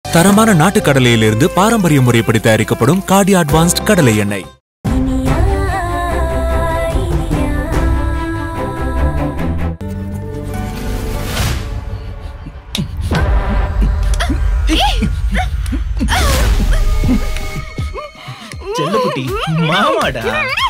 தரமான நாட்டு கடலையிலிருந்து பாரம்பரிய முறைப்படி தயாரிக்கப்படும் காடி அட்வான்ஸ்ட் கடலை எண்ணெய் செல்லக்குட்டி மாமாடா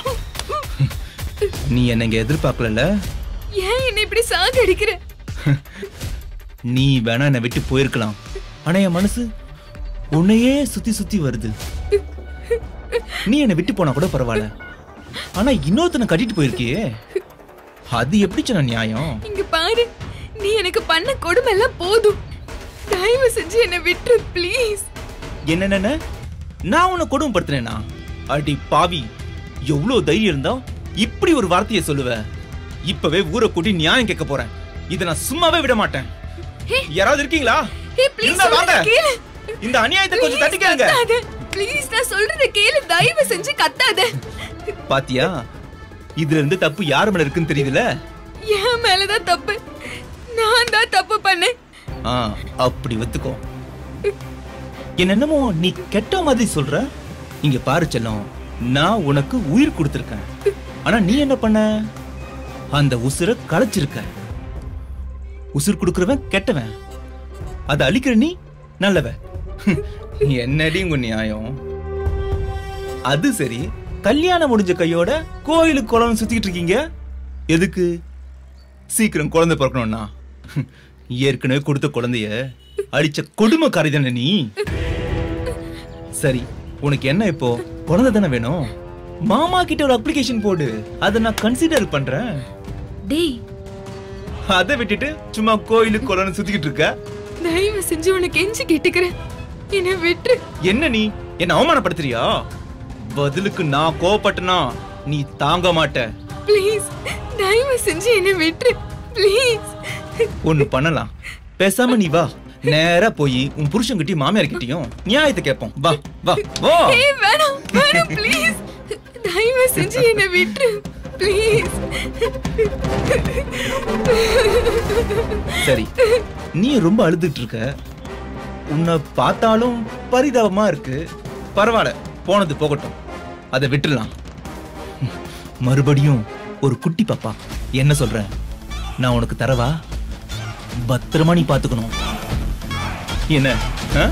நீ என்ன இங்க எதிர்பார்க்கல ஏன் என்ன இப்படி சாகடிக்கிற நீ வேணா என்னை விட்டு போயிருக்கலாம் ஆனா என் மனசு உன்னையே சுத்தி சுத்தி வருது நீ என்னை விட்டு போனா கூட பரவாயில்ல ஆனா இன்னொருத்தனை கட்டிட்டு போயிருக்கியே அது எப்படி சொன்ன நியாயம் இங்க பாரு நீ எனக்கு பண்ண கொடுமை எல்லாம் போதும் தயவு செஞ்சு என்ன விட்டுரு ப்ளீஸ் என்னென்ன நான் உன்னை கொடுமைப்படுத்தினேனா அடி பாவி எவ்வளவு தைரியம் இருந்தா இப்படி ஒரு வார்த்தையை சொல்லுவ இப்பவே ஊரை கூட்டி நியாயம் கேட்க போறேன் இதை நான் சும்மாவே விட மாட்டேன் யாராவது இருக்கீங்களா ஹே ப்ளீஸ் இருந்தா வாங்க சொல்றத கேளு இந்த அநியாயத்தை கொஞ்சம் தட்டி கேளுங்க ப்ளீஸ் நான் சொல்றத கேளு தயவு செஞ்சு கத்தாத பாத்தியா இதுல இருந்து தப்பு யார் மேல இருக்குன்னு தெரியுதுல என் மேலதான் தப்பு நான் தான் தப்பு பண்ணேன் ஆ அப்படி ஒத்துக்கோ என்னென்னமோ நீ கெட்ட மாதிரி சொல்ற இங்க பாரு செல்லம் நான் உனக்கு உயிர் கொடுத்திருக்கேன் ஆனா நீ என்ன பண்ண அந்த உசுரை களைச்சிருக்க உசுர் கொடுக்கறவன் கெட்டவன் அதை அழிக்கிற நீ நல்லவன் என்னடி உங்க நியாயம் அது சரி கல்யாணம் முடிஞ்ச கையோட கோயிலுக்கு குளம் சுத்திட்டு இருக்கீங்க எதுக்கு சீக்கிரம் குழந்தை பிறக்கணும்னா ஏற்கனவே கொடுத்த குழந்தைய அடிச்ச கொடுமைக்காரி தானே நீ சரி உனக்கு என்ன இப்போ குழந்தை தானே வேணும் மாமா கிட்ட ஒரு அப்ளிகேஷன் போடு அதை நான் கன்சிடர் பண்றேன் டேய் அதை விட்டுட்டு சும்மா கோயிலுக்கு குளம்னு சுத்திக்கிட்டு இருக்க தயவு செஞ்சு உனக்கு கெஞ்சி கேட்டுக்கிறேன் என்ன விட்டுரு என்ன நீ என்ன அவமானப்படுத்துறியா பதிலுக்கு நான் கோவப்பட்டனா நீ தாங்க மாட்ட ப்ளீஸ் தயவு செஞ்சு என்ன விட்டுரு ப்ளீஸ் ஒண்ணு பண்ணலாம் பேசாம நீ வா நேரா போய் உன் புருஷன் கிட்டயும் மாமியார் கிட்டயும் நியாயத்தை கேட்போம் வா வா வா ஏய் வேணாம் வேணாம் ப்ளீஸ் தயவு செஞ்சு என்ன விட்டுரு ப்ளீஸ் சரி நீ ரொம்ப அழுதுட்டு இருக்க உன்னை பார்த்தாலும் பரிதாபமா இருக்கு பரவாயில்ல போனது போகட்டும் அதை விட்டுடலாம் மறுபடியும் ஒரு குட்டி பாப்பா என்ன சொல்ற நான் உனக்கு தரவா பத்திரமா நீ பாத்துக்கணும் என்ன ஆ?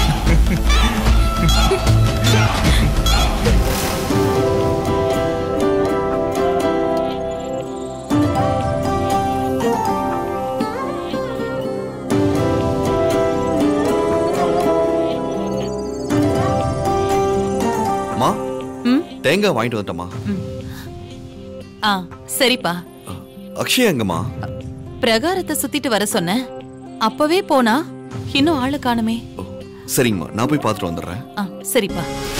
அம்மா தேங்காய் வாங்கிட்டு வந்துட்டம்மா ஆ சரிப்பா அக்ஷயா எங்கம்மா பிரகாரத்தை சுத்திட்டு வர சொன்னேன் அப்பவே போனா இன்னும் ஆளு காணுமே ஓ, சரிங்கம்மா நான் போய் பார்த்துட்டு வந்துடுறேன் ஆ சரிப்பா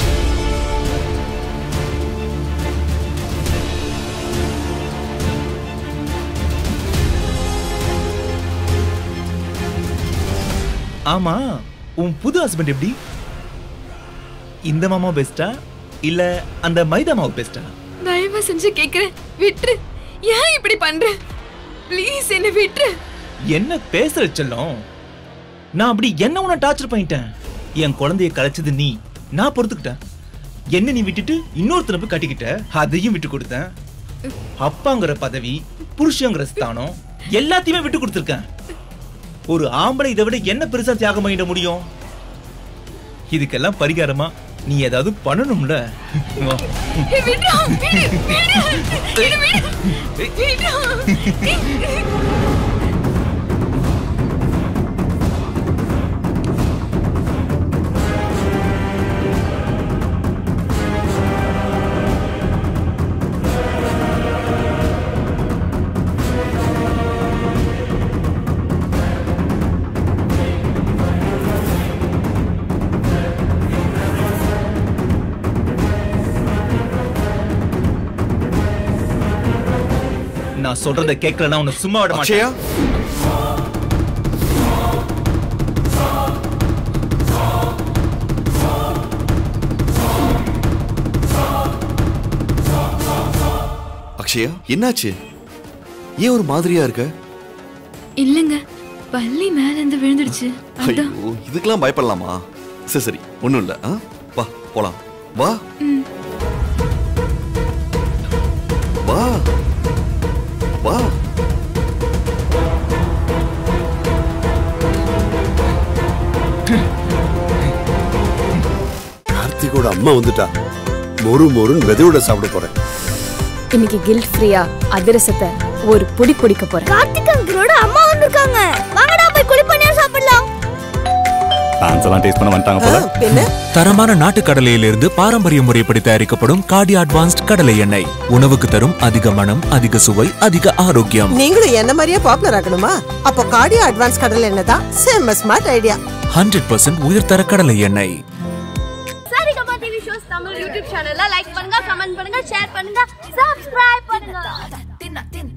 ஆமா உன் புது ஹஸ்பண்ட் எப்படி இந்த மாமா பெஸ்டா இல்ல அந்த மைதா மாவு பெஸ்டா தயவு செஞ்சு கேக்குறேன் விட்டுரு ஏன் இப்படி பண்ற ப்ளீஸ் என்ன விட்டுரு என்ன பேசுற செல்லம் நான் அப்படி என்ன உன்னை டார்ச்சர் பண்ணிட்டேன் என் குழந்தைய கலைச்சது நீ நான் பொறுத்துக்கிட்டேன் என்ன நீ விட்டுட்டு இன்னொருத்தனை போய் கட்டிக்கிட்ட அதையும் விட்டு கொடுத்தேன் அப்பாங்கிற பதவி புருஷங்கிற ஸ்தானம் எல்லாத்தையுமே விட்டு கொடுத்துருக்கேன் ஒரு ஆம்பளை இதை விட என்ன பெருசா தியாகம் பண்ணிட முடியும் இதுக்கெல்லாம் பரிகாரமா நீ ஏதாவது பண்ணணும்ல வா. ஏய், விடுடா, விடு, விடு, என்ன விடு, விடுடா. நான் சொல்றத கேட்கலன்னா உன்னை சும்மா விட மாட்டேன் அக்ஷயா அக்ஷயா என்னாச்சு ஏன் ஒரு மாதிரியா இருக்க இல்லங்க பள்ளி மேல இருந்து விழுந்துடுச்சு அதான் ஐயோ இதுக்கெல்லாம் பயப்படலாமா சரி சரி ஒண்ணும் இல்ல ஆ? வா போலாம் வா வா வா கார்த்திகோட அம்மா வந்துட்டா மொறு மொறுன்னு வெதையோட சாப்பிட போறேன் இன்னைக்கு கில்ட் ஃப்ரீயா அதிரசத்தை ஒரு புடி பிடிக்க போறேன் கார்த்திக் அங்கிளோட அம்மா வந்திருக்காங்க வாங்கடா போய் குழி பண்ணியா சாப்பிடலாம் டான்ஸ் எல்லாம் டேஸ்ட் பண்ண வந்துட்டாங்க போல தரமான நாட்டு கடலையிலிருந்து பாரம்பரிய முறைப்படி தயாரிக்கப்படும் காடி அட்வான்ஸ்ட் கடலை எண்ணெய் உணவுக்கு தரும் அதிக மனம் அதிக சுவை அதிக ஆரோக்கியம் நீங்களும் என்ன மாதிரியே பாப்புலர் ஆகணுமா அப்போ கார்டியோ அட்வான்ஸ் கடல் என்ன தான் செம்ம ஸ்மார்ட் ஐடியா ஹண்ட்ரட் பர்சன்ட் உயர்தர கடலை எண்ணெய் Saregama TV shows Tamil YouTube சேனல்ல லைக் பண்ணுங்க கமெண்ட் பண்ணுங்க ஷேர் பண்ணுங்க சப்ஸ்கிரைப் பண்ணுங்க